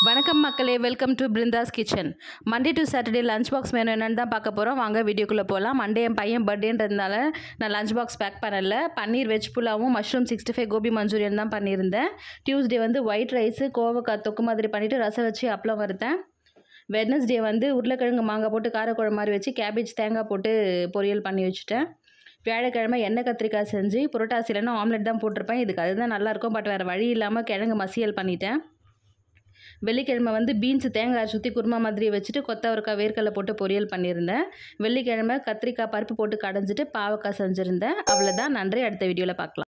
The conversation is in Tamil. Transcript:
வணக்கம் மக்களே welcome to Brinda's kitchen Monday to Saturday lunch box menu என்னன்னு தான் பார்க்க போகிறோம் வாங்க வீடியோக்குள்ளே போகலாம் மண்டே என் பையன் பர்த்டேன்றதுனால நான் லஞ்ச் பாக்ஸ் பேக் பண்ணல பன்னீர் வெஜ் புலாவும் mushroom sixty five gobi manchurian தான் பண்ணியிருந்தேன் டியூஸ்டே வந்து ஒயிட் ரைஸு கோவக்காய் தொக்கு மாதிரி பண்ணிவிட்டு ரசம் வச்சு அப்பளம் வறுத்தேன் வெட்னஸ்டே வந்து உருளைக்கிழங்கு மாங்காய் போட்டு காரக்குழம்பு மாதிரி வச்சு கேபேஜ் தேங்காய் போட்டு பொரியல் பண்ணி வச்சுட்டேன் வியாழக்கிழமை எண்ணெய் கத்திரிக்காய் செஞ்சு புரோட்டாஸ் இல்லைன்னா ஆம்லெட் தான் போட்டிருப்பேன் இதுக்கு அதுதான் நல்லாயிருக்கும் பட் வேறு வழி இல்லாமல் கிழங்கு மசியல் பண்ணிட்டேன் வெள்ளிக்கிழமை வந்து பீன்ஸ் தேங்காய் சுற்றி குருமா மாதிரி வச்சுட்டு கொத்தவரக்காய் வேர்க்கடலை போட்டு பொரியல் பண்ணியிருந்தேன் வெள்ளிக்கிழமை கத்திரிக்காய் பருப்பு போட்டு கடைஞ்சிட்டு பாவக்காய் செஞ்சுருந்தேன் அவ்வளோதான் நன்றி அடுத்த வீடியோவில் பார்க்கலாம்